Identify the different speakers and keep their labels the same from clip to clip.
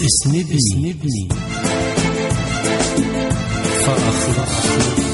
Speaker 1: اسندني, اسندني فأخلق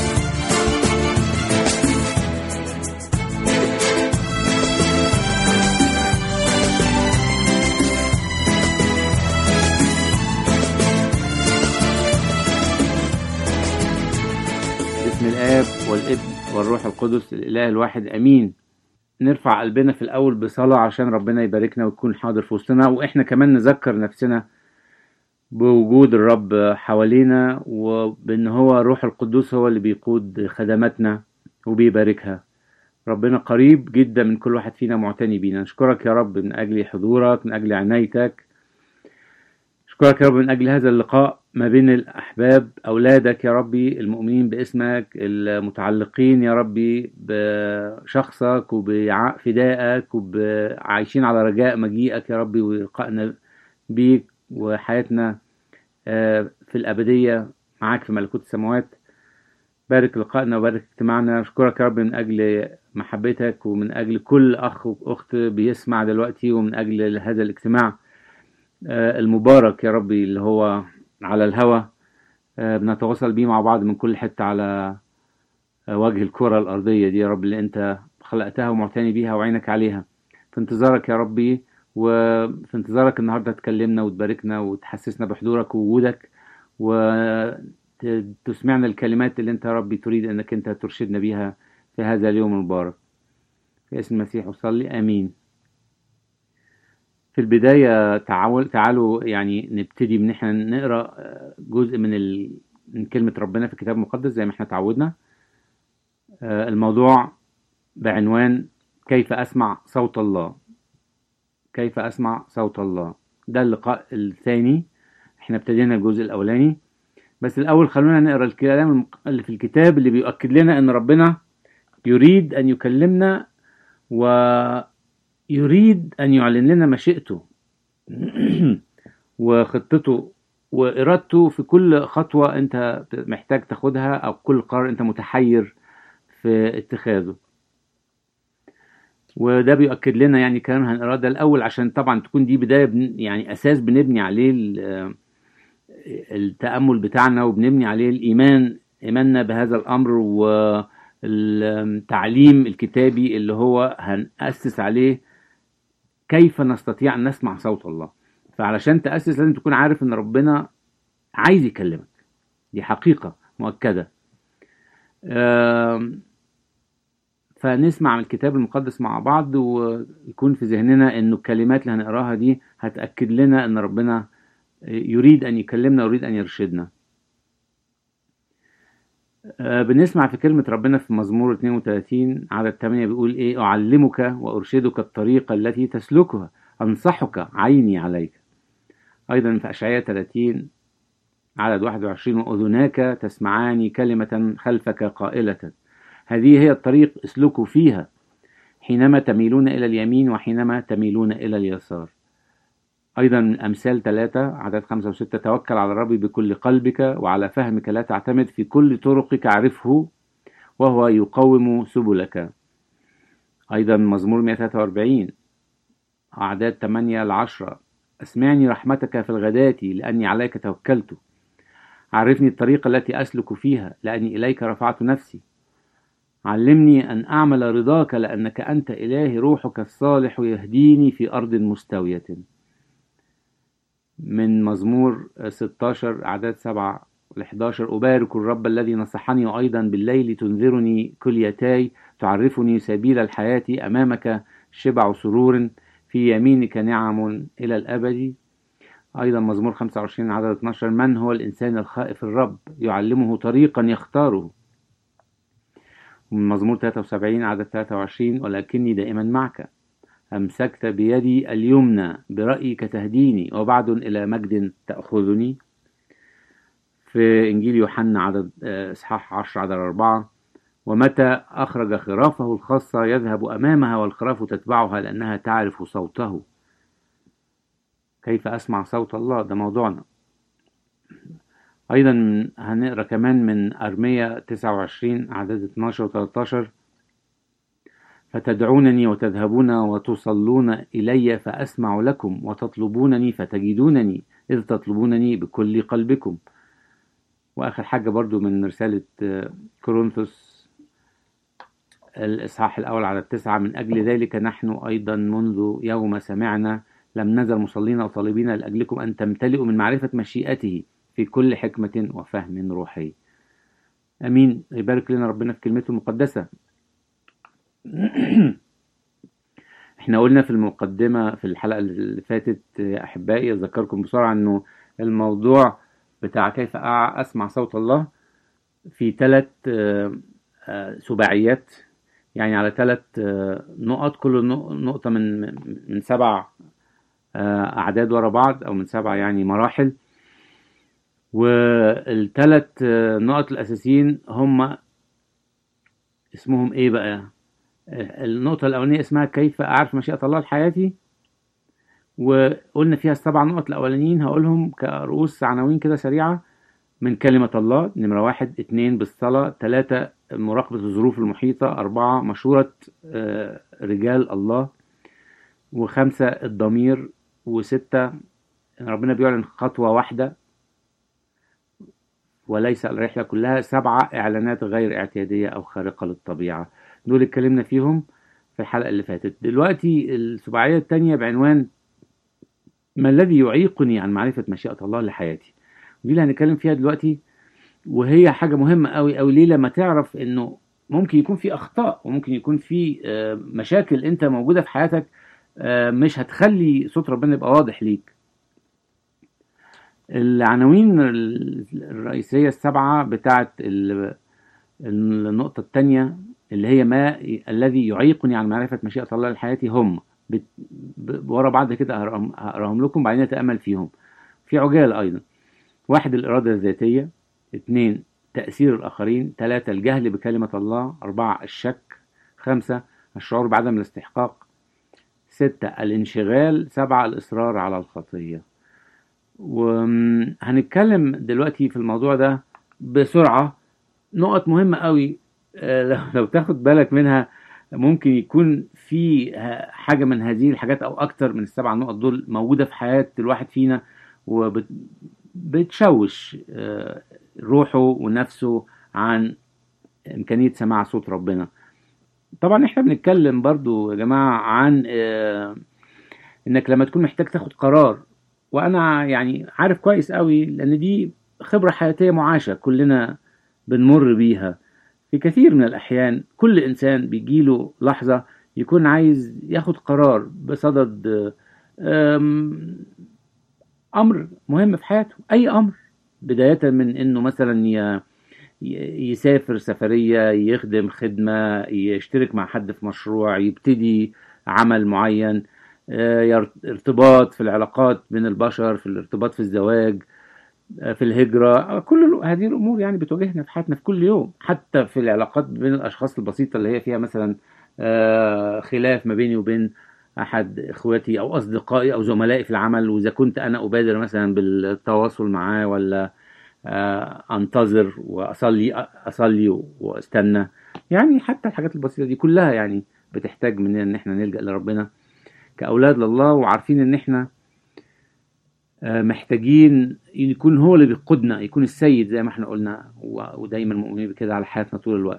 Speaker 2: باسم الآب والابن والروح القدس الإله الواحد أمين نرفع قلبنا في الأول بصلاة عشان ربنا يباركنا ويكون حاضر في وسطنا وإحنا كمان نذكر نفسنا بوجود الرب حوالينا وبأن هو الروح القدوس هو اللي بيقود خدماتنا وبيباركها ربنا قريب جدا من كل واحد فينا معتني بينا نشكرك يا رب من أجل حضورك من أجل عنايتك أشكرك يا رب من أجل هذا اللقاء ما بين الأحباب أولادك يا ربي المؤمنين باسمك المتعلقين يا ربي بشخصك وبفدائك وعايشين على رجاء مجيئك يا ربي ولقائنا بيك وحياتنا آه، في الأبدية معاك في ملكوت السماوات بارك لقائنا وبارك اجتماعنا أشكرك يا رب من أجل محبتك ومن أجل كل أخ وأخت بيسمع دلوقتي ومن أجل هذا الاجتماع آه، المبارك يا ربي اللي هو على الهوا آه، بنتواصل بيه مع بعض من كل حتة على آه، وجه الكرة الأرضية دي يا رب اللي أنت خلقتها ومعتني بيها وعينك عليها في انتظارك يا ربي وفي انتظارك النهاردة تكلمنا وتباركنا وتحسسنا بحضورك ووجودك وتسمعنا الكلمات اللي أنت يا ربي تريد أنك أنت ترشدنا بيها في هذا اليوم المبارك في اسم المسيح أصلي آمين في البداية تعال تعالوا يعني نبتدي من احنا نقرا آه، جزء من ال... من كلمة ربنا في الكتاب المقدس زي ما احنا تعودنا آه، الموضوع بعنوان كيف أسمع صوت الله كيف أسمع صوت الله ده اللقاء الثاني احنا ابتدينا الجزء الأولاني بس الأول خلونا نقرا الكلام المق- اللي في الكتاب اللي بيؤكد لنا إن ربنا يريد أن يكلمنا ويريد أن يعلن لنا مشيئته وخطته وإرادته في كل خطوة أنت محتاج تاخدها أو كل قرار أنت متحير في اتخاذه وده بيؤكد لنا يعني كلام هنقراه ده الأول عشان طبعا تكون دي بداية بن يعني أساس بنبني عليه ال- التأمل بتاعنا وبنبني عليه الإيمان إيماننا بهذا الأمر والتعليم الكتابي اللي هو هنأسس عليه كيف نستطيع أن نسمع صوت الله فعلشان تأسس لازم تكون عارف ان ربنا عايز يكلمك دي حقيقة مؤكدة آم، فنسمع من الكتاب المقدس مع بعض ويكون في ذهننا انه الكلمات اللي هنقراها دي هتأكد لنا ان ربنا يريد ان يكلمنا ويريد ان يرشدنا آه، بنسمع في كلمة ربنا في مزمور 32 عدد 8 بيقول ايه اعلمك وارشدك الطريق التي تسلكها انصحك عيني عليك أيضا في أشعياء 30 عدد 21 وأذناك تسمعان كلمة خلفك قائلة هذه هي الطريق اسلكوا فيها حينما تميلون إلى اليمين وحينما تميلون إلى اليسار أيضا من أمثال ثلاثة عدد خمسة وستة توكل على الرب بكل قلبك وعلى فهمك لا تعتمد في كل طرقك عرفه وهو يقوم سبلك أيضا مزمور 143 أعداد 8 ل 10 أسمعني رحمتك في الغداة لأني عليك توكلت عرفني الطريق التي أسلك فيها لأني إليك رفعت نفسي علمني أن أعمل رضاك لأنك أنت إلهي روحك الصالح يهديني في أرض مستوية من مزمور 16 أعداد 7 ل 11 أبارك الرب الذي نصحني وأيضا بالليل تنذرني كليتاي تعرفني سبيل الحياة أمامك شبع سرور في يمينك نعم إلى الأبد أيضا مزمور 25 عدد 12 من هو الإنسان الخائف الرب يعلمه طريقا يختاره ومن مزمور 73 عدد 23 ولكني دائما معك أمسكت بيدي اليمنى برأيك تهديني وبعد إلى مجد تأخذني في إنجيل يوحنا عدد آه، إصحاح 10 عدد 4 ومتى أخرج خرافه الخاصة يذهب أمامها والخراف تتبعها لأنها تعرف صوته كيف أسمع صوت الله ده موضوعنا أيضا من- هنقرأ كمان من أرمية 29 عدد 12 و 13 فتدعونني وتذهبون وتصلون إلي فأسمع لكم وتطلبونني فتجدونني إذ تطلبونني بكل قلبكم وآخر حاجة برضو من رسالة آه، كورنثوس الإصحاح الأول على التسعة من أجل ذلك نحن أيضا منذ يوم سمعنا لم نزل مصلين وطالبين لأجلكم أن تمتلئوا من معرفة مشيئته في كل حكمة وفهم روحي أمين يبارك لنا ربنا في كلمته المقدسة احنا قلنا في المقدمة في الحلقة اللي فاتت يا أحبائي أذكركم بسرعة أنه الموضوع بتاع كيف أع- أسمع صوت الله في ثلاث سباعيات يعني على ثلاث نقط كل نق- نقطة من من سبع آه، أعداد ورا بعض أو من سبع يعني مراحل والثلاث نقط الأساسيين هم اسمهم إيه بقى؟ آه، النقطة الأولانية اسمها كيف أعرف مشيئة الله لحياتي وقلنا فيها السبع نقط الأولانيين هقولهم كرؤوس عناوين كده سريعة من كلمة الله نمرة واحد اتنين بالصلاة تلاتة مراقبة الظروف المحيطة أربعة مشورة آه، رجال الله وخمسة الضمير وستة ربنا بيعلن خطوة واحدة وليس الرحلة كلها سبعة إعلانات غير اعتيادية أو خارقة للطبيعة دول اتكلمنا فيهم في الحلقة اللي فاتت دلوقتي السباعية التانية بعنوان ما الذي يعيقني عن معرفة مشيئة الله لحياتي ودي اللي هنتكلم فيها دلوقتي وهي حاجة مهمة قوي قوي ليه لما تعرف انه ممكن يكون في اخطاء وممكن يكون في آه، مشاكل انت موجودة في حياتك آه، مش هتخلي صوت ربنا يبقى واضح ليك العناوين ال- الرئيسية السبعة بتاعت ال- النقطة التانية اللي هي ما الذي يعيقني عن معرفة مشيئة الله لحياتي هم بت- ب- ورا بعض كده هقراهم هقراهم لكم بعدين نتأمل فيهم في عجالة أيضا واحد الإرادة الذاتية اثنين تأثير الآخرين ثلاثة الجهل بكلمة الله أربعة الشك خمسة الشعور بعدم الاستحقاق ستة الانشغال سبعة الإصرار على الخطية وهنتكلم دلوقتي في الموضوع ده بسرعة نقط مهمة قوي آه، لو لو تاخد بالك منها ممكن يكون في ه- حاجة من هذه الحاجات أو أكتر من السبع نقط دول موجودة في حياة الواحد فينا وبتشوش روحه ونفسه عن إمكانية سماع صوت ربنا طبعا احنا بنتكلم برضو يا جماعة عن آه، انك لما تكون محتاج تاخد قرار وانا يعني عارف كويس قوي لان دي خبرة حياتية معاشة كلنا بنمر بيها في كثير من الاحيان كل انسان بيجيله لحظة يكون عايز ياخد قرار بصدد آم، امر مهم في حياته اي امر بداية من انه مثلا ي- ي- يسافر سفرية يخدم خدمة يشترك مع حد في مشروع يبتدي عمل معين آه، ير- ارتباط في العلاقات بين البشر في الارتباط في الزواج آه، في الهجرة آه، كل ال- هذه الأمور يعني بتواجهنا في حياتنا في كل يوم حتى في العلاقات بين الأشخاص البسيطة اللي هي فيها مثلا آه، خلاف ما بيني وبين أحد إخواتي أو أصدقائي أو زملائي في العمل وإذا كنت أنا أبادر مثلا بالتواصل معاه ولا آه، انتظر واصلي اصلي واستنى يعني حتى الحاجات البسيطه دي كلها يعني بتحتاج مننا ان احنا نلجا لربنا كاولاد لله وعارفين ان احنا آه، محتاجين يكون هو اللي بيقودنا يكون السيد زي ما احنا قلنا و- ودايما مؤمنين بكده على حياتنا طول الوقت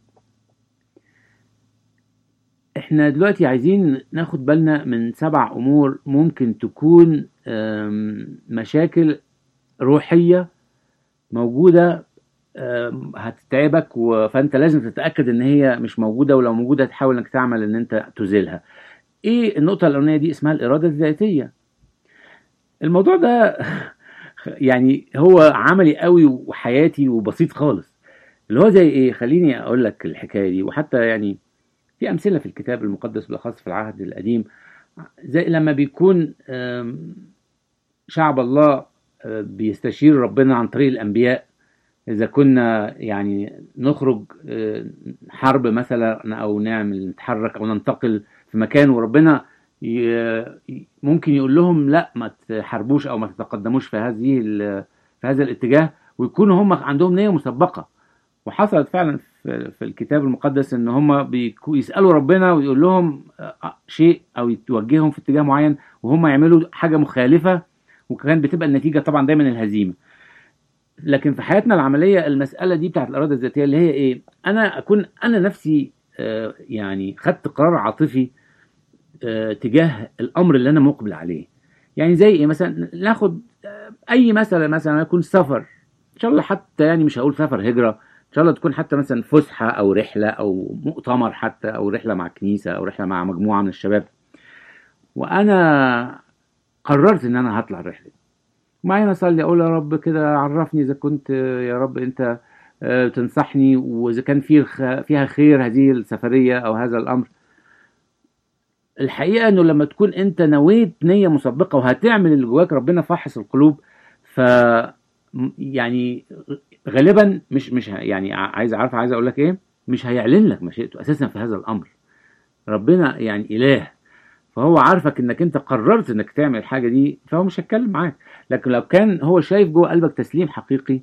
Speaker 2: احنا دلوقتي عايزين ناخد بالنا من سبع امور ممكن تكون آم، مشاكل روحيه موجودة آم، هتتعبك و- فانت لازم تتأكد ان هي مش موجودة ولو موجودة تحاول انك تعمل ان انت تزيلها ايه النقطة الاولانية دي اسمها الارادة الذاتية الموضوع ده يعني هو عملي قوي وحياتي وبسيط خالص اللي هو زي ايه خليني اقول لك الحكاية دي وحتى يعني في امثلة في الكتاب المقدس بالاخص في العهد القديم زي لما بيكون آم، شعب الله آه، بيستشير ربنا عن طريق الانبياء إذا كنا يعني نخرج آه، حرب مثلا أو نعمل نتحرك أو ننتقل في مكان وربنا ي- ممكن يقول لهم لا ما تحاربوش أو ما تتقدموش في هذه ال- في هذا الاتجاه ويكونوا هم عندهم نية مسبقة وحصلت فعلا في في الكتاب المقدس ان هم بيكو- يسالوا ربنا ويقول لهم آه، شيء او يتوجههم في اتجاه معين وهم يعملوا حاجه مخالفه وكان بتبقى النتيجه طبعا دايما الهزيمه لكن في حياتنا العمليه المساله دي بتاعت الاراده الذاتيه اللي هي ايه انا اكون انا نفسي آه، يعني خدت قرار عاطفي آه، تجاه الامر اللي انا مقبل عليه يعني زي ايه مثلا ناخد آه، اي مثلا مثلا يكون سفر ان شاء الله حتى يعني مش هقول سفر هجره ان شاء الله تكون حتى مثلا فسحه او رحله او مؤتمر حتى او رحله مع كنيسه او رحله مع مجموعه من الشباب وانا قررت ان انا هطلع الرحله دي وبعدين اصلي اقول يا رب كده عرفني اذا كنت آه، يا رب انت آه، تنصحني واذا كان في الخ- فيها خير هذه السفريه او هذا الامر الحقيقه انه لما تكون انت نويت نيه مسبقه وهتعمل اللي جواك ربنا فحص القلوب ف م- يعني غالبا مش مش ه- يعني ع- عايز عارف عايز اقول لك ايه مش هيعلن لك مشيئته اساسا في هذا الامر ربنا يعني اله فهو عارفك انك انت قررت انك تعمل الحاجه دي فهو مش هيتكلم معاك لكن لو كان هو شايف جوه قلبك تسليم حقيقي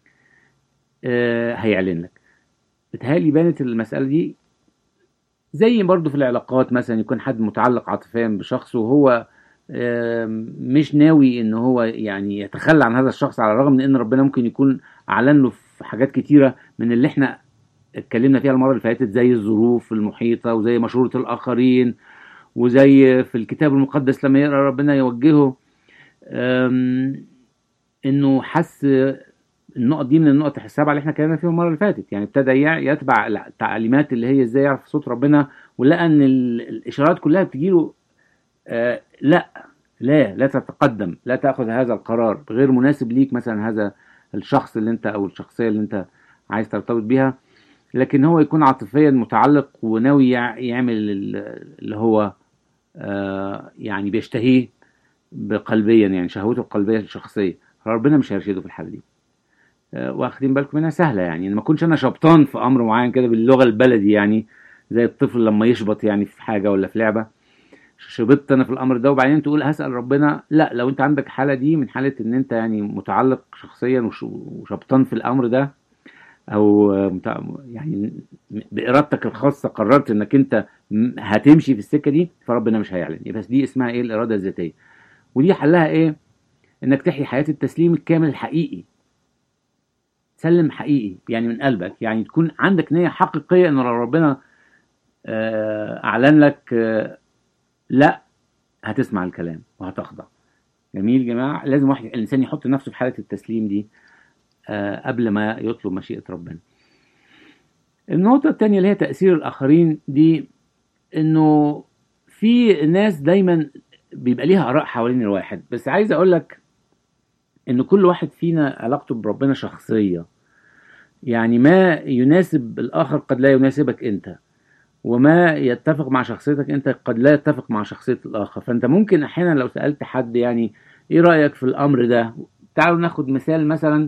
Speaker 2: آه هيعلن لك بتهيألي بانت المسألة دي زي برضو في العلاقات مثلا يكون حد متعلق عاطفيا بشخص وهو آم، مش ناوي ان هو يعني يتخلى عن هذا الشخص على الرغم من ان ربنا ممكن يكون اعلن له في حاجات كتيره من اللي احنا اتكلمنا فيها المره اللي فاتت زي الظروف المحيطه وزي مشوره الاخرين وزي في الكتاب المقدس لما يقرا ربنا يوجهه آم، انه حس النقط دي من النقط السبعه اللي احنا اتكلمنا فيهم المره اللي فاتت يعني ابتدى يع- يتبع التعليمات اللي هي ازاي يعرف صوت ربنا ولقى ان ال- الاشارات كلها بتجيله آه لا لا لا تتقدم لا تاخذ هذا القرار غير مناسب ليك مثلا هذا الشخص اللي انت او الشخصيه اللي انت عايز ترتبط بيها لكن هو يكون عاطفيا متعلق وناوي يع- يعمل ال- اللي هو آه يعني بيشتهيه بقلبيا يعني شهوته القلبيه الشخصيه ربنا مش هيرشده في الحاله دي آه، واخدين بالكم منها سهله يعني ما اكونش انا شبطان في امر معين كده باللغه البلدي يعني زي الطفل لما يشبط يعني في حاجه ولا في لعبه شبطت انا في الامر ده وبعدين تقول هسال ربنا لا لو انت عندك حاله دي من حاله ان انت يعني متعلق شخصيا وش- وشبطان في الامر ده او آه، متع- يعني بارادتك الخاصه قررت انك انت م- هتمشي في السكه دي فربنا مش هيعلن يبقى بس دي اسمها ايه الاراده الذاتيه ودي حلها ايه انك تحيي حياه التسليم الكامل الحقيقي سلم حقيقي يعني من قلبك يعني تكون عندك نية حقيقية ان لو ربنا آه، اعلن لك آه، لا هتسمع الكلام وهتخضع جميل يا جماعة لازم واحد الانسان يحط نفسه في حالة التسليم دي آه، قبل ما يطلب مشيئة ربنا النقطة التانية اللي هي تأثير الآخرين دي إنه في ناس دايما بيبقى ليها آراء حوالين الواحد بس عايز أقول لك إن كل واحد فينا علاقته بربنا شخصية يعني ما يناسب الآخر قد لا يناسبك أنت وما يتفق مع شخصيتك أنت قد لا يتفق مع شخصية الآخر فأنت ممكن أحيانا لو سألت حد يعني إيه رأيك في الأمر ده تعالوا ناخد مثال مثلا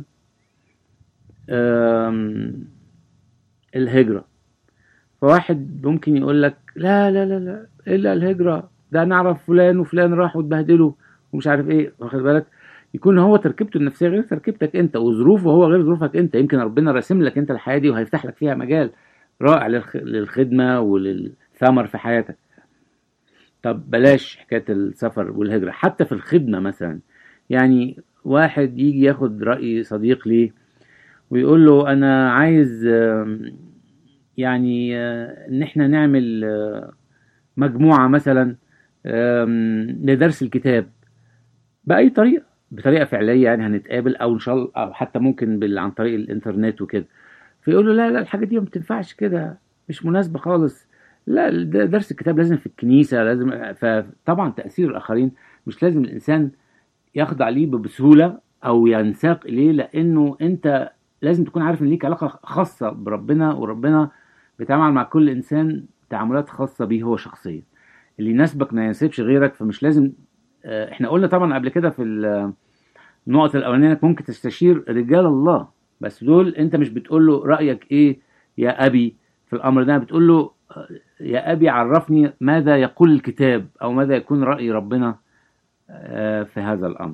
Speaker 2: آم، الهجرة فواحد ممكن يقول لك لا لا لا لا إلا الهجرة ده نعرف فلان وفلان راحوا اتبهدلوا ومش عارف إيه واخد بالك يكون هو تركيبته النفسيه غير تركيبتك انت وظروفه هو غير ظروفك انت يمكن ربنا راسم لك انت الحياه دي وهيفتح لك فيها مجال رائع للخ- للخدمه وللثمر في حياتك طب بلاش حكايه السفر والهجره حتى في الخدمه مثلا يعني واحد يجي ياخد راي صديق ليه ويقول له انا عايز آم، يعني آه، ان احنا نعمل آه، مجموعه مثلا آم، لدرس الكتاب باي طريقه بطريقه فعليه يعني هنتقابل او ان شاء الله او حتى ممكن بال... عن طريق الانترنت وكده فيقول له لا لا الحاجه دي ما بتنفعش كده مش مناسبه خالص لا ده درس الكتاب لازم في الكنيسه لازم فطبعا تاثير الاخرين مش لازم الانسان يخضع ليه بسهوله او ينساق اليه لانه انت لازم تكون عارف ان ليك علاقه خاصه بربنا وربنا بيتعامل مع كل انسان تعاملات خاصه بيه هو شخصيا اللي يناسبك ما يناسبش غيرك فمش لازم آه، احنا قلنا طبعا قبل كده في ال- النقط الاولانيه انك ممكن تستشير رجال الله بس دول انت مش بتقول له رايك ايه يا ابي في الامر ده بتقول له آه، يا ابي عرفني ماذا يقول الكتاب او ماذا يكون راي ربنا آه، في هذا الامر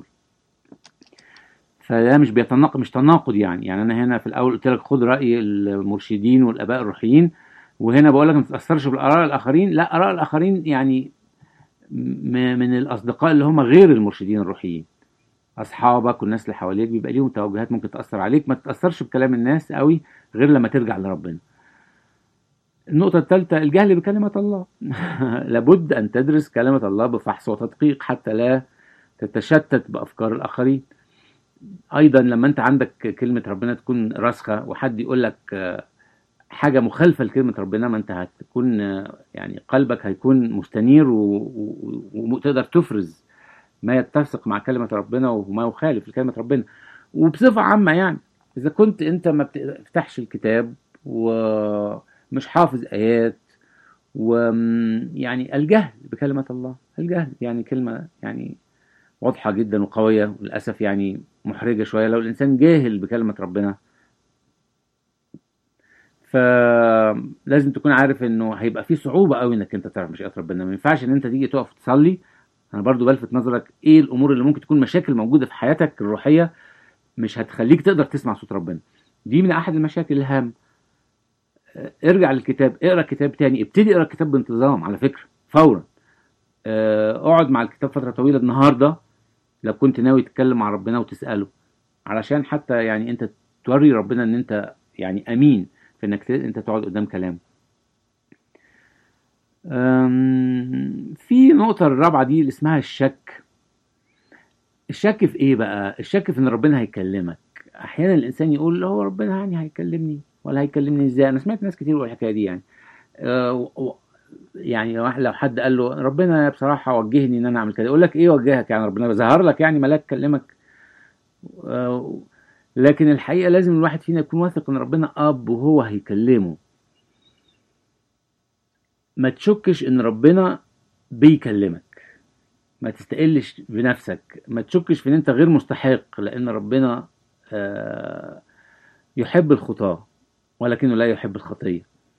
Speaker 2: فده مش بيتناقض مش تناقض يعني يعني انا هنا في الاول قلت لك خد راي المرشدين والاباء الروحيين وهنا بقول لك ما تتاثرش بالاراء الاخرين لا اراء الاخرين يعني م- من الاصدقاء اللي هم غير المرشدين الروحيين اصحابك والناس اللي حواليك بيبقى ليهم توجهات ممكن تاثر عليك ما تتاثرش بكلام الناس قوي غير لما ترجع لربنا النقطة الثالثة الجهل بكلمة الله لابد أن تدرس كلمة الله بفحص وتدقيق حتى لا تتشتت بأفكار الآخرين أيضا لما أنت عندك كلمة ربنا تكون راسخة وحد يقول لك آه، حاجة مخالفة لكلمة ربنا ما أنت هتكون آه، يعني قلبك هيكون مستنير و- و- وتقدر تفرز ما يتسق مع كلمة ربنا وما يخالف لكلمة ربنا وبصفة عامة يعني إذا كنت أنت ما بتفتحش الكتاب ومش حافظ آيات ويعني الجهل بكلمة الله الجهل يعني كلمة يعني واضحة جدا وقوية وللأسف يعني محرجة شوية لو الإنسان جاهل بكلمة ربنا فلازم تكون عارف انه هيبقى في صعوبة قوي انك انت تعرف مشيئة ربنا ما ينفعش ان انت تيجي تقف تصلي انا برضو بلفت نظرك ايه الامور اللي ممكن تكون مشاكل موجودة في حياتك الروحية مش هتخليك تقدر تسمع صوت ربنا دي من احد المشاكل الهام آه، ارجع للكتاب اقرا كتاب تاني ابتدي اقرا الكتاب بانتظام على فكرة فورا آه، اقعد مع الكتاب فترة طويلة النهاردة لو كنت ناوي تتكلم مع ربنا وتسأله علشان حتى يعني انت توري ربنا ان انت يعني امين في انك ت- انت تقعد قدام كلامه أم، في نقطة الرابعة دي اللي اسمها الشك الشك في ايه بقى الشك في ان ربنا هيكلمك احيانا الانسان يقول هو ربنا يعني هيكلمني ولا هيكلمني ازاي انا سمعت ناس كتير بيقولوا الحكايه دي يعني أه، و- و- يعني لو لو حد قال له ربنا بصراحه وجهني ان انا اعمل كده يقول لك ايه وجهك يعني ربنا ظهر لك يعني ملاك كلمك أه، لكن الحقيقه لازم الواحد فينا يكون واثق ان ربنا اب وهو هيكلمه ما تشكش ان ربنا بيكلمك ما تستقلش بنفسك ما تشكش في ان انت غير مستحق لان ربنا آه، يحب الخطاة ولكنه لا يحب الخطية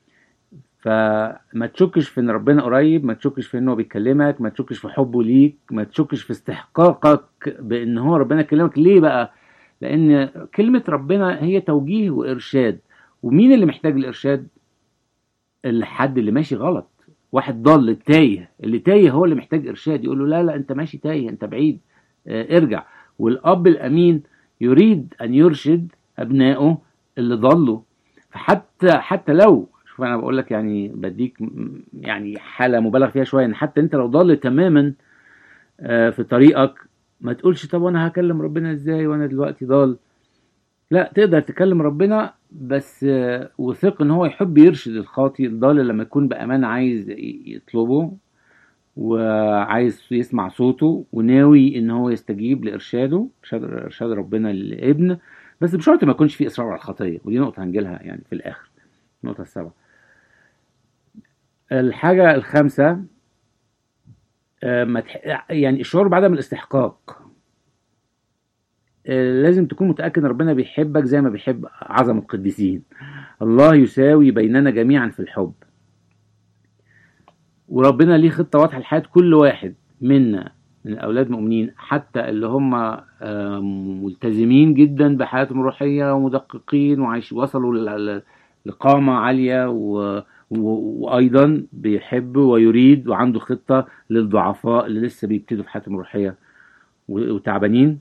Speaker 2: فما تشكش في ان ربنا قريب ما تشكش في انه بيكلمك ما تشكش في حبه ليك ما تشكش في استحقاقك بان هو ربنا يكلمك ليه بقى لان كلمة ربنا هي توجيه وارشاد ومين اللي محتاج الارشاد الحد اللي ماشي غلط واحد ضال تايه اللي تايه هو اللي محتاج ارشاد يقول له لا لا انت ماشي تايه انت بعيد اه ارجع والاب الامين يريد ان يرشد ابنائه اللي ضلوا فحتى حتى لو شوف انا بقول لك يعني بديك م- يعني حاله مبالغ فيها شويه ان حتى انت لو ضال تماما اه في طريقك ما تقولش طب وانا هكلم ربنا ازاي وانا دلوقتي ضال لا تقدر تكلم ربنا بس آه، وثق ان هو يحب يرشد الخاطي الضال لما يكون بامانه عايز ي- يطلبه وعايز يسمع صوته وناوي ان هو يستجيب لارشاده ارشاد ارشاد ربنا للابن بس بشرط ما يكونش في اصرار على الخطيه ودي نقطه هنجيلها يعني في الاخر النقطه السابعه الحاجه الخامسه آه، ما تح... يعني الشعور بعدم الاستحقاق آه، لازم تكون متأكد ان ربنا بيحبك زي ما بيحب عظمة القديسين الله يساوي بيننا جميعا في الحب وربنا ليه خطة واضحة لحياة كل واحد منا من الأولاد المؤمنين حتى اللي هم آه، ملتزمين جدا بحياتهم الروحية ومدققين وعايش وصلوا ل- ل- لقامة عالية و... و... وأيضا بيحب ويريد وعنده خطة للضعفاء اللي لسه بيبتدوا في حياتهم الروحية و- وتعبانين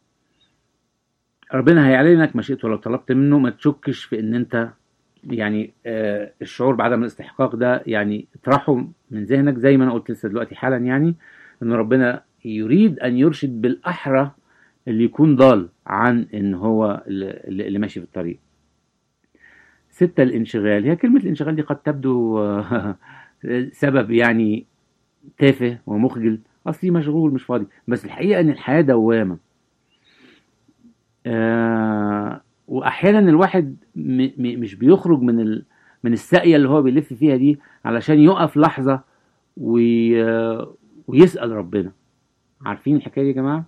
Speaker 2: ربنا هيعلنك مشيئته لو طلبت منه ما تشكش في ان انت يعني آه الشعور بعدم الاستحقاق ده يعني اطرحه من ذهنك زي ما انا قلت لسه دلوقتي حالا يعني ان ربنا يريد ان يرشد بالاحرى اللي يكون ضال عن ان هو اللي, اللي ماشي في الطريق ستة الانشغال هي كلمة الانشغال دي قد تبدو آه، سبب يعني تافه ومخجل اصلي مشغول مش فاضي بس الحقيقة ان الحياة دوامة آه واحيانا الواحد م م مش بيخرج من ال من الساقيه اللي هو بيلف فيها دي علشان يقف لحظه وي آه، ويسال ربنا عارفين الحكايه دي يا جماعه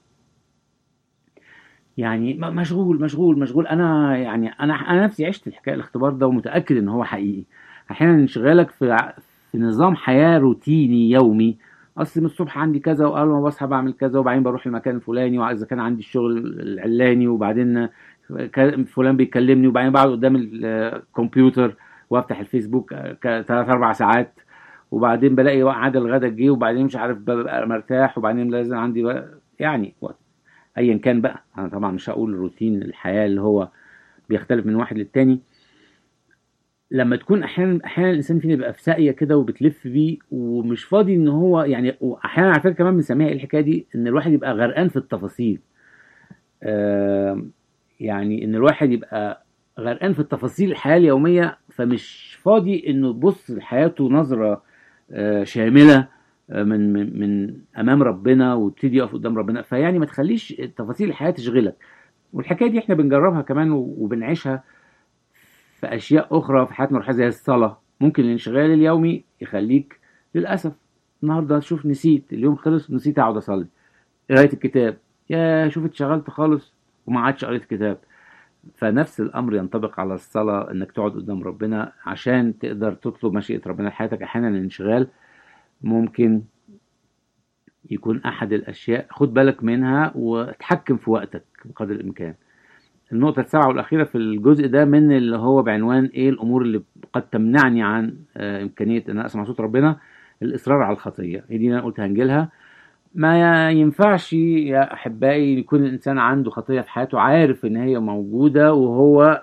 Speaker 2: يعني م- مشغول مشغول مشغول انا يعني انا انا نفسي عشت الحكايه الاختبار ده ومتاكد ان هو حقيقي احيانا انشغالك في ع- في نظام حياه روتيني يومي اصل من الصبح عندي كذا واول ما بصحى بعمل كذا وبعدين بروح المكان الفلاني واذا كان عندي الشغل العلاني وبعدين ك- فلان بيكلمني وبعدين بقعد قدام الكمبيوتر وافتح الفيسبوك ثلاث اربع ساعات وبعدين بلاقي ميعاد الغدا جه وبعدين مش عارف ببقى مرتاح وبعدين لازم عندي بقى يعني وقت. ايا كان بقى انا طبعا مش هقول روتين الحياه اللي هو بيختلف من واحد للتاني لما تكون احيانا احيانا الانسان فينا بيبقى في ساقيه كده وبتلف بيه ومش فاضي ان هو يعني واحيانا على فكره كمان بنسميها ايه الحكايه دي ان الواحد يبقى غرقان في التفاصيل آه يعني ان الواحد يبقى غرقان في التفاصيل الحياه اليوميه فمش فاضي انه يبص لحياته نظره آه شامله آه من من من امام ربنا ويبتدي يقف قدام ربنا فيعني ما تخليش تفاصيل الحياه تشغلك والحكايه دي احنا بنجربها كمان وبنعيشها في اشياء اخرى في حياتنا الروحيه زي الصلاه ممكن الانشغال اليومي يخليك للاسف النهارده شوف نسيت اليوم خلص نسيت اقعد اصلي قرايه الكتاب يا شوف اتشغلت خالص وما عادش قريت كتاب فنفس الامر ينطبق على الصلاه انك تقعد قدام ربنا عشان تقدر تطلب مشيئه ربنا لحياتك احيانا الانشغال ممكن يكون احد الاشياء خد بالك منها وتحكم في وقتك بقدر الامكان النقطة السابعة والأخيرة في الجزء ده من اللي هو بعنوان إيه الأمور اللي قد تمنعني عن آه إمكانية إن أنا أسمع صوت ربنا الإصرار على الخطية هي دي أنا قلت هنجيلها ما ينفعش يا أحبائي يكون الإنسان عنده خطية في حياته عارف إن هي موجودة وهو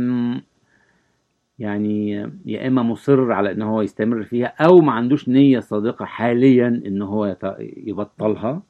Speaker 2: يعني يا إما مصر على إن هو يستمر فيها أو ما عندوش نية صادقة حاليا إن هو يبطلها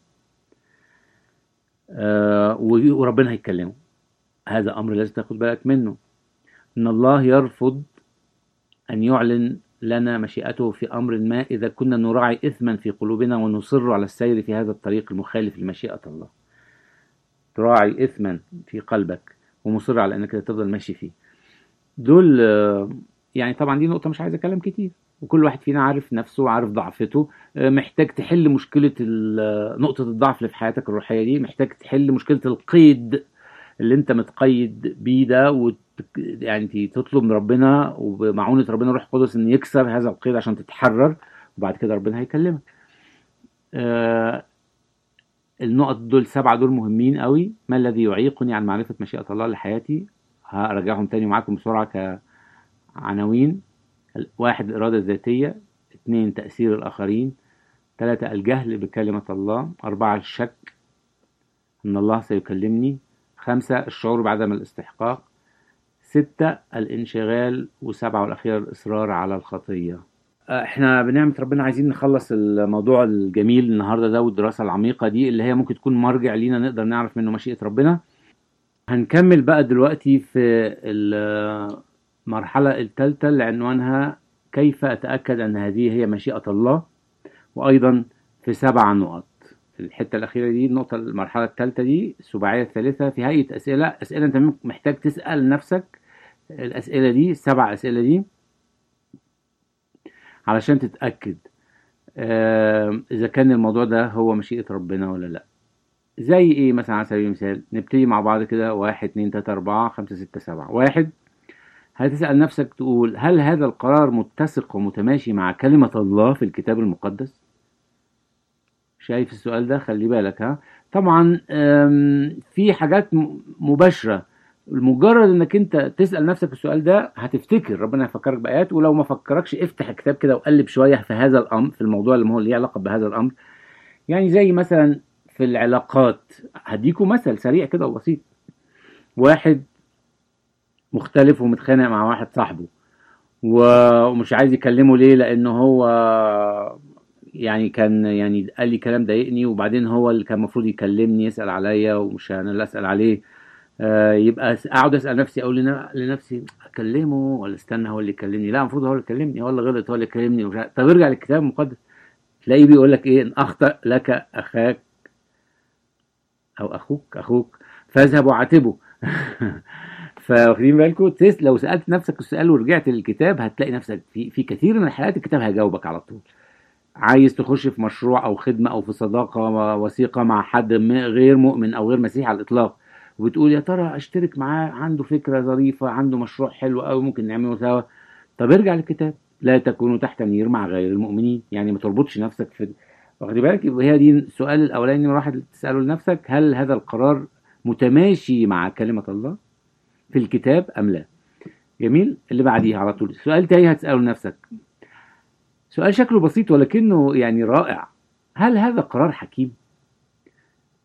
Speaker 2: آه وربنا هيكلمه هذا امر لازم تاخد بالك منه ان الله يرفض ان يعلن لنا مشيئته في امر ما اذا كنا نراعي اثما في قلوبنا ونصر على السير في هذا الطريق المخالف لمشيئه الله تراعي اثما في قلبك ومصر على انك تفضل ماشي فيه دول يعني طبعا دي نقطه مش عايز اتكلم كتير وكل واحد فينا عارف نفسه وعارف ضعفته محتاج تحل مشكله نقطه الضعف اللي في حياتك الروحيه دي محتاج تحل مشكله القيد اللي انت متقيد بيه ده وت... يعني تطلب من ربنا وبمعونة ربنا روح قدس ان يكسر هذا القيد عشان تتحرر وبعد كده ربنا هيكلمك آه النقط دول سبعة دول مهمين قوي ما الذي يعيقني عن معرفة مشيئة الله لحياتي هرجعهم تاني معاكم بسرعة كعناوين واحد الإرادة الذاتية اثنين تأثير الآخرين ثلاثة الجهل بكلمة الله أربعة الشك أن الله سيكلمني خمسة الشعور بعدم الاستحقاق ستة الانشغال وسبعة والأخيرة الإصرار على الخطية احنا بنعمة ربنا عايزين نخلص الموضوع الجميل النهاردة ده والدراسة العميقة دي اللي هي ممكن تكون مرجع لينا نقدر نعرف منه مشيئة ربنا هنكمل بقى دلوقتي في المرحلة الثالثة اللي عنوانها كيف أتأكد أن هذه هي مشيئة الله وأيضا في سبع نقط الحته الاخيره دي النقطه المرحله الثالثه دي السباعيه الثالثه في هيئه اسئله اسئله انت محتاج تسال نفسك الاسئله دي السبع اسئله دي علشان تتاكد آه اذا كان الموضوع ده هو مشيئه ربنا ولا لا زي ايه مثلا على سبيل المثال نبتدي مع بعض كده واحد اتنين تلاته اربعه خمسه سته سبعه واحد هتسال نفسك تقول هل هذا القرار متسق ومتماشي مع كلمه الله في الكتاب المقدس شايف السؤال ده خلي بالك ها طبعا في حاجات مباشرة مجرد انك انت تسأل نفسك السؤال ده هتفتكر ربنا يفكرك بآيات ولو ما فكركش افتح الكتاب كده وقلب شوية في هذا الامر في الموضوع اللي هو ليه علاقة بهذا الامر يعني زي مثلا في العلاقات هديكم مثل سريع كده وبسيط واحد مختلف ومتخانق مع واحد صاحبه ومش عايز يكلمه ليه لانه هو يعني كان يعني قال لي كلام ضايقني وبعدين هو اللي كان المفروض يكلمني يسال عليا ومش انا اللي اسال عليه آه يبقى اقعد اسال نفسي اقول لنفسي اكلمه ولا استنى هو اللي يكلمني لا المفروض هو اللي يكلمني هو اللي غلط هو اللي يكلمني ومش طب ارجع للكتاب المقدس تلاقيه بيقول لك ايه ان اخطا لك اخاك او اخوك اخوك فاذهب وعاتبه فواخدين بالكم لو سالت نفسك السؤال ورجعت للكتاب هتلاقي نفسك في في كثير من الحالات الكتاب هيجاوبك على طول عايز تخش في مشروع او خدمه او في صداقه وثيقه مع حد غير مؤمن او غير مسيحي على الاطلاق وبتقول يا ترى اشترك معاه عنده فكره ظريفه عنده مشروع حلو قوي ممكن نعمله سوا طب ارجع للكتاب لا تكونوا تحت نير مع غير المؤمنين يعني ما تربطش نفسك في واخد بالك يبقى هي دي السؤال الاولاني الواحد تساله لنفسك هل هذا القرار متماشي مع كلمه الله في الكتاب ام لا جميل اللي بعديها على طول السؤال تاني هتساله لنفسك سؤال شكله بسيط ولكنه يعني رائع هل هذا قرار حكيم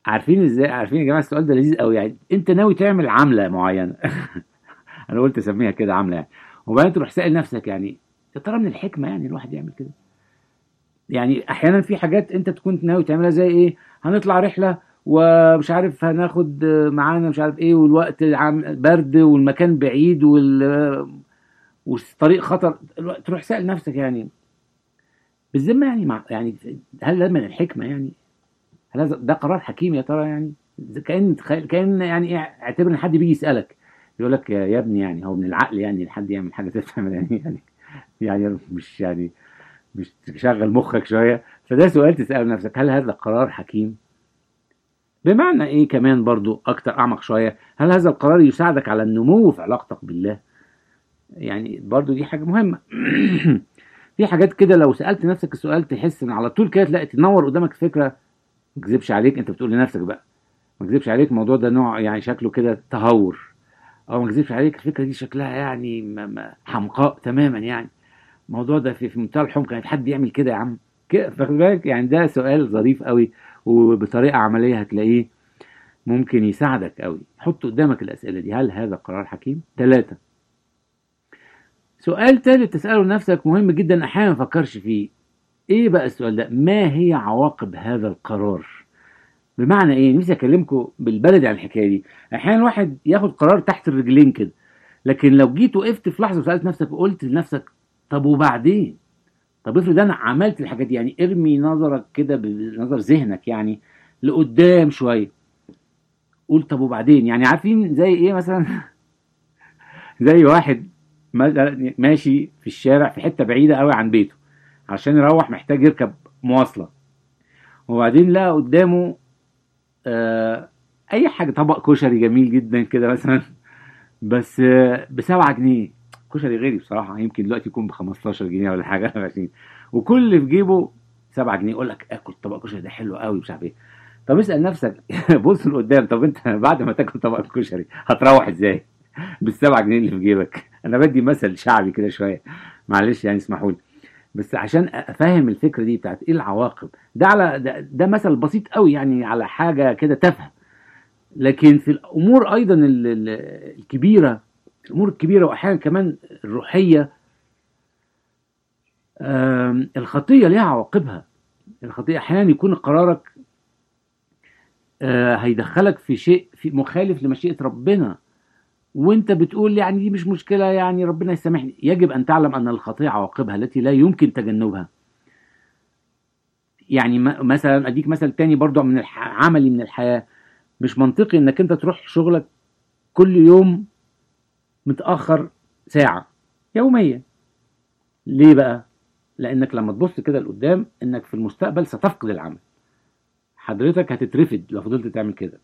Speaker 2: عارفين ازاي عارفين يا جماعه السؤال ده لذيذ قوي يعني انت ناوي تعمل عمله معينه انا قلت اسميها كده عمله يعني وبعدين تروح سائل نفسك يعني يا ترى من الحكمه يعني الواحد يعمل كده يعني احيانا في حاجات انت تكون ناوي تعملها زي ايه هنطلع رحله ومش عارف هناخد معانا مش عارف ايه والوقت عام برد والمكان بعيد وال والطريق خطر تروح سائل نفسك يعني بالذمه يعني مع يعني هل ده من الحكمه يعني هل هذا ده قرار حكيم يا ترى يعني كان كان يعني ايه اعتبر ان حد بيجي يسالك يقول لك يا يا ابني يعني هو من العقل يعني حد يعمل حاجه تفهم يعني يعني يعني مش يعني مش تشغل مخك شويه فده سؤال تساله نفسك هل هذا قرار حكيم بمعنى ايه كمان برضو اكتر اعمق شويه هل هذا القرار يساعدك على النمو في علاقتك بالله يعني برضو دي حاجه مهمه في حاجات كده لو سالت نفسك السؤال تحس ان على طول كده تلاقي تنور قدامك فكره ما تكذبش عليك انت بتقول لنفسك بقى ما تكذبش عليك الموضوع ده نوع يعني شكله كده تهور او ما تكذبش عليك الفكره دي شكلها يعني ما ما حمقاء تماما يعني الموضوع ده في, في منتهى الحمق يعني حد يعمل كده يا عم كده فاخد بالك يعني ده سؤال ظريف قوي وبطريقه عمليه هتلاقيه ممكن يساعدك قوي حط قدامك الاسئله دي هل هذا قرار حكيم ثلاثة سؤال ثالث تساله لنفسك مهم جدا احيانا ما فكرش فيه ايه بقى السؤال ده ما هي عواقب هذا القرار بمعنى ايه نفسي اكلمكم بالبلدي عن الحكايه دي احيانا الواحد ياخد قرار تحت الرجلين كده لكن لو جيت وقفت في لحظه وسالت نفسك وقلت لنفسك طب وبعدين طب افرض انا عملت الحاجات دي يعني ارمي نظرك كده بنظر ذهنك يعني لقدام شويه قول طب وبعدين يعني عارفين زي ايه مثلا زي واحد ماشي في الشارع في حته بعيده قوي عن بيته عشان يروح محتاج يركب مواصله وبعدين لقى قدامه آه اي حاجه طبق كشري جميل جدا كده مثلا بس آه بسبعة جنيه كشري غيري بصراحه يمكن دلوقتي يكون ب 15 جنيه ولا حاجه 20 وكل اللي في جيبه 7 جنيه يقول لك اكل طبق كشري ده حلو قوي مش عارف ايه طب اسال نفسك بص لقدام طب انت بعد ما تاكل طبق الكشري هتروح ازاي بالسبعة جنيه اللي في جيبك انا بدي مثل شعبي كده شويه معلش يعني اسمحوا لي بس عشان افهم الفكره دي بتاعت ايه العواقب ده على ده, ده مثل بسيط قوي يعني على حاجه كده تافهه لكن في الامور ايضا ال ال الكبيره الامور الكبيره واحيانا كمان الروحيه الخطيه ليها عواقبها الخطيه احيانا يكون قرارك هيدخلك في شيء في مخالف لمشيئه ربنا وانت بتقول يعني دي مش مشكله يعني ربنا يسامحني يجب ان تعلم ان الخطيه عواقبها التي لا يمكن تجنبها يعني مثلا اديك مثل تاني برضو من عملي من الحياه مش منطقي انك انت تروح شغلك كل يوم متاخر ساعه يوميا ليه بقى لانك لما تبص كده لقدام انك في المستقبل ستفقد العمل حضرتك هتترفد لو فضلت تعمل كده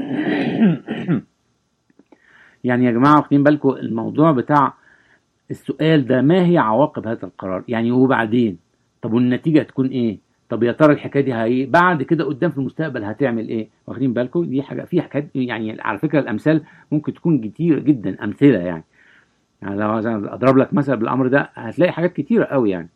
Speaker 2: يعني يا جماعه واخدين بالكم الموضوع بتاع السؤال ده ما هي عواقب هذا القرار يعني وبعدين طب والنتيجه هتكون ايه طب يا ترى الحكايه دي هي بعد كده قدام في المستقبل هتعمل ايه واخدين بالكم دي حاجه في حاجات يعني على فكره الامثال ممكن تكون كتير جدا امثله يعني يعني لو اضرب لك مثلا بالامر ده هتلاقي حاجات كتيره قوي يعني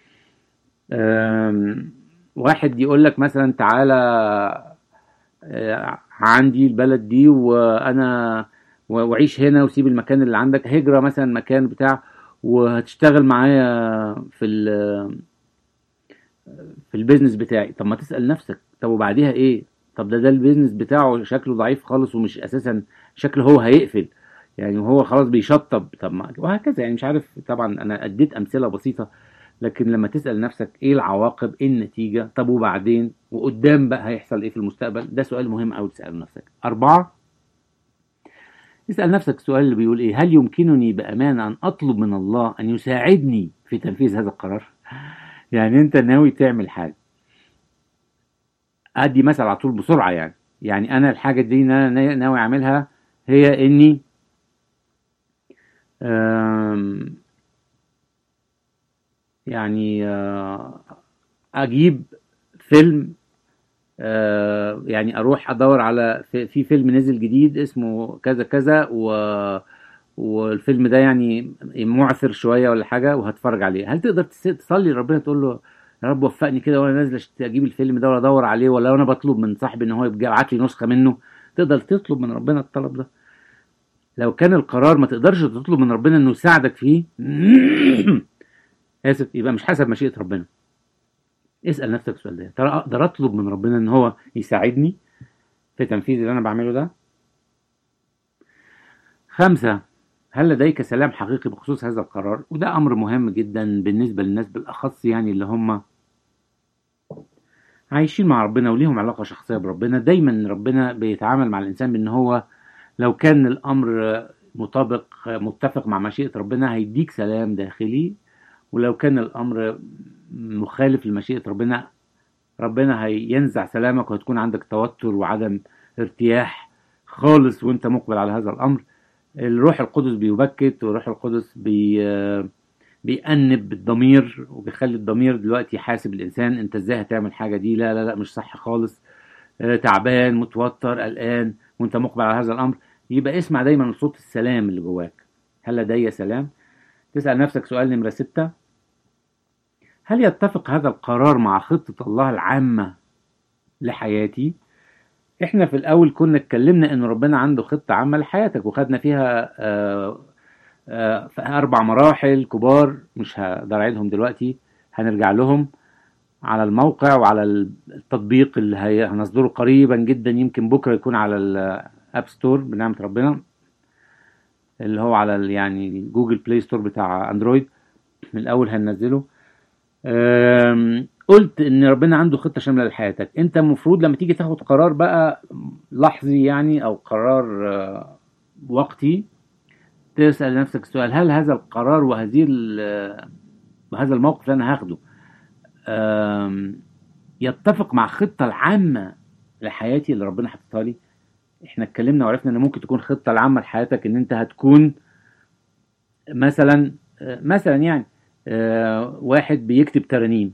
Speaker 2: واحد يقول لك مثلا تعالى عندي البلد دي وانا وعيش هنا وسيب المكان اللي عندك هجرة مثلا مكان بتاع وهتشتغل معايا في ال في البيزنس بتاعي طب ما تسأل نفسك طب وبعديها ايه طب ده ده البيزنس بتاعه شكله ضعيف خالص ومش اساسا شكله هو هيقفل يعني وهو خلاص بيشطب طب ما وهكذا يعني مش عارف طبعا انا اديت امثله بسيطه لكن لما تسال نفسك ايه العواقب ايه النتيجه طب وبعدين وقدام بقى هيحصل ايه في المستقبل ده سؤال مهم قوي تساله نفسك اربعه اسأل نفسك السؤال اللي بيقول ايه هل يمكنني بأمانة أن أطلب من الله أن يساعدني في تنفيذ هذا القرار يعني أنت ناوي تعمل حاجة أدي مثل على طول بسرعة يعني يعني أنا الحاجة دي أنا ناوي أعملها هي إني يعني أجيب فيلم آه يعني اروح ادور على في, في فيلم نزل جديد اسمه كذا كذا و والفيلم ده يعني معثر شويه ولا حاجه وهتفرج عليه هل تقدر تصلي لربنا تقول له يا رب وفقني كده وانا نازل أشت- اجيب الفيلم ده ولا ادور عليه ولا انا بطلب من صاحبي ان هو يبعت لي نسخه منه تقدر تطلب من ربنا الطلب ده لو كان القرار ما تقدرش تطلب من ربنا انه يساعدك فيه اسف يبقى مش حسب مشيئه ربنا اسال نفسك السؤال ده ترى اقدر اطلب من ربنا ان هو يساعدني في تنفيذ اللي انا بعمله ده خمسة هل لديك سلام حقيقي بخصوص هذا القرار وده امر مهم جدا بالنسبه للناس بالاخص يعني اللي هم عايشين مع ربنا وليهم علاقه شخصيه بربنا دايما ربنا بيتعامل مع الانسان بان هو لو كان الامر مطابق متفق مع مشيئه ربنا هيديك سلام داخلي ولو كان الامر مخالف لمشيئه ربنا ربنا هينزع سلامك وهتكون عندك توتر وعدم ارتياح خالص وانت مقبل على هذا الامر الروح القدس بيبكت والروح القدس بي بيأنب الضمير وبيخلي الضمير دلوقتي يحاسب الانسان انت ازاي هتعمل حاجه دي لا لا لا مش صح خالص آه، تعبان متوتر قلقان وانت مقبل على هذا الامر يبقى اسمع دايما صوت السلام اللي جواك هل لدي سلام تسأل نفسك سؤال نمرة ستة هل يتفق هذا القرار مع خطة الله العامة لحياتي احنا في الاول كنا اتكلمنا ان ربنا عنده خطة عامة لحياتك وخدنا فيها آه آه في اربع مراحل كبار مش هقدر اعيدهم دلوقتي هنرجع لهم على الموقع وعلى التطبيق اللي هي- هنصدره قريبا جدا يمكن بكره يكون على الاب ستور بنعمة ربنا اللي هو على ال- يعني جوجل بلاي ستور بتاع اندرويد من الاول هننزله أم، قلت ان ربنا عنده خطه شامله لحياتك انت المفروض لما تيجي تاخد قرار بقى لحظي يعني او قرار آه، وقتي تسال نفسك السؤال هل هذا القرار وهذه ال- وهذا الموقف اللي انا هاخده أم، يتفق مع الخطه العامه لحياتي اللي ربنا حاططها لي احنا اتكلمنا وعرفنا ان ممكن تكون الخطه العامه لحياتك ان انت هتكون مثلا آه، مثلا يعني آه، واحد بيكتب ترانيم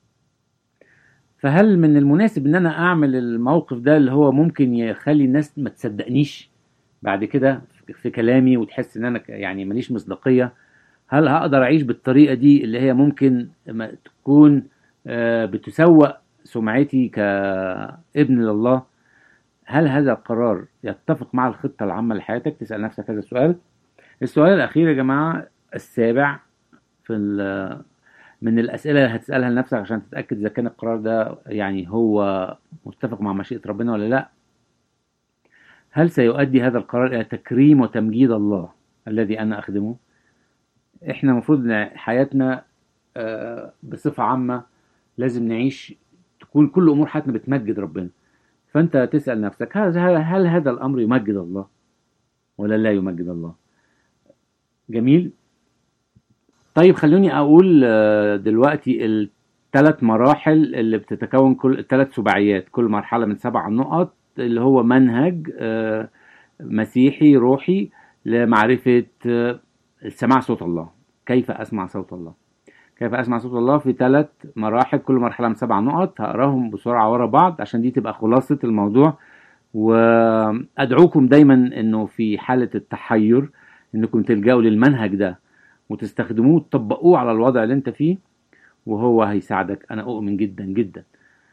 Speaker 2: فهل من المناسب ان انا اعمل الموقف ده اللي هو ممكن يخلي الناس ما تصدقنيش بعد كده في كلامي وتحس ان انا ك- يعني ماليش مصداقيه هل هقدر اعيش بالطريقه دي اللي هي ممكن ما تكون آه، بتسوق سمعتي كابن لله هل هذا القرار يتفق مع الخطه العامه لحياتك تسال نفسك هذا السؤال السؤال الاخير يا جماعه السابع في ال- من الاسئله اللي هتسالها لنفسك عشان تتاكد اذا كان القرار ده يعني هو متفق مع مشيئه ربنا ولا لا هل سيؤدي هذا القرار الى تكريم وتمجيد الله الذي انا اخدمه احنا المفروض ان حياتنا آه، بصفه عامه لازم نعيش تكون كل امور حياتنا بتمجد ربنا فانت تسال نفسك هل, هل, هل هذا الامر يمجد الله ولا لا يمجد الله جميل طيب خلوني اقول آه، دلوقتي الثلاث مراحل اللي بتتكون كل الثلاث سباعيات كل مرحله من سبع نقط اللي هو منهج آه، مسيحي روحي لمعرفه آه، سماع صوت الله كيف اسمع صوت الله كيف اسمع صوت الله في ثلاث مراحل كل مرحله من سبع نقط هقراهم بسرعه ورا بعض عشان دي تبقى خلاصه الموضوع وادعوكم دايما انه في حاله التحير انكم تلجأوا للمنهج ده وتستخدموه وتطبقوه على الوضع اللي انت فيه وهو هيساعدك انا اؤمن جدا جدا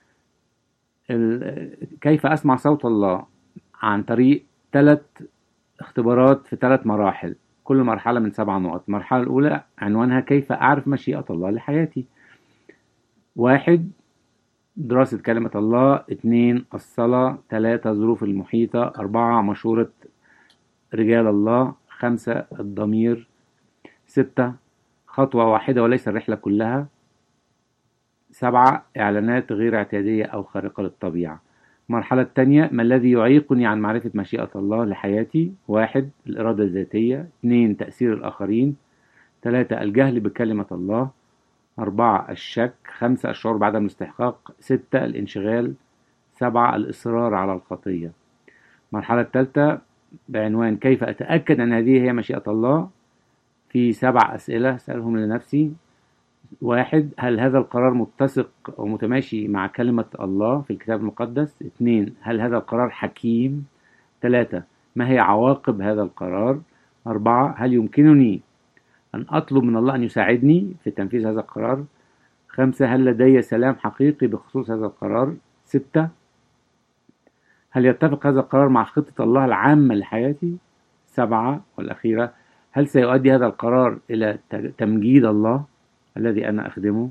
Speaker 2: ال- كيف اسمع صوت الله عن طريق ثلاث اختبارات في ثلاث مراحل كل مرحلة من سبع نقط المرحلة الأولى عنوانها كيف أعرف مشيئة الله لحياتي واحد دراسة كلمة الله اثنين الصلاة ثلاثة ظروف المحيطة أربعة مشورة رجال الله خمسة الضمير ستة خطوة واحدة وليس الرحلة كلها سبعة إعلانات غير اعتيادية أو خارقة للطبيعة المرحلة الثانية ما الذي يعيقني عن معرفة مشيئة الله لحياتي واحد الإرادة الذاتية اثنين تأثير الآخرين ثلاثة الجهل بكلمة الله أربعة الشك خمسة الشعور بعدم الاستحقاق ستة الانشغال سبعة الإصرار على الخطية المرحلة الثالثة بعنوان كيف أتأكد أن هذه هي مشيئة الله في سبع أسئلة أسألهم لنفسي واحد هل هذا القرار متسق أو متماشي مع كلمة الله في الكتاب المقدس اثنين هل هذا القرار حكيم ثلاثة ما هي عواقب هذا القرار أربعة هل يمكنني أن أطلب من الله أن يساعدني في تنفيذ هذا القرار خمسة هل لدي سلام حقيقي بخصوص هذا القرار ستة هل يتفق هذا القرار مع خطة الله العامة لحياتي سبعة والأخيرة هل سيؤدي هذا القرار إلى ت- تمجيد الله الذي أنا أخدمه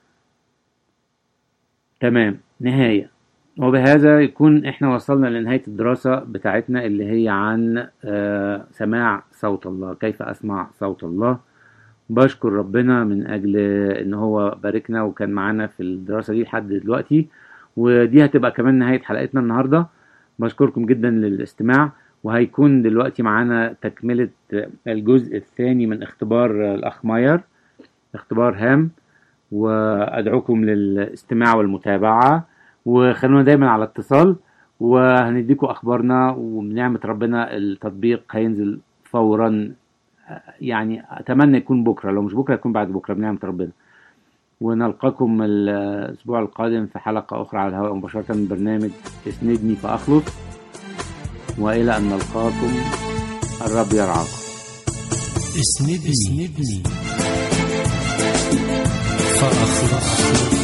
Speaker 2: تمام نهاية وبهذا يكون احنا وصلنا لنهاية الدراسة بتاعتنا اللي هي عن آه، سماع صوت الله كيف أسمع صوت الله بشكر ربنا من أجل إن هو باركنا وكان معانا في الدراسة دي لحد دلوقتي ودي هتبقى كمان نهاية حلقتنا النهاردة بشكركم جدا للاستماع وهيكون دلوقتي معانا تكملة الجزء الثاني من اختبار الأخ ماير اختبار هام وأدعوكم للاستماع والمتابعة وخلونا دايما على اتصال وهنديكم أخبارنا وبنعمة ربنا التطبيق هينزل فورا يعني أتمنى يكون بكرة لو مش بكرة يكون بعد بكرة بنعمة ربنا ونلقاكم الأسبوع القادم في حلقة أخرى على الهواء مباشرة من برنامج اسندني فأخلص وإلى أن نلقاكم الرب يرعاكم
Speaker 1: اسندني اسندني فأخلص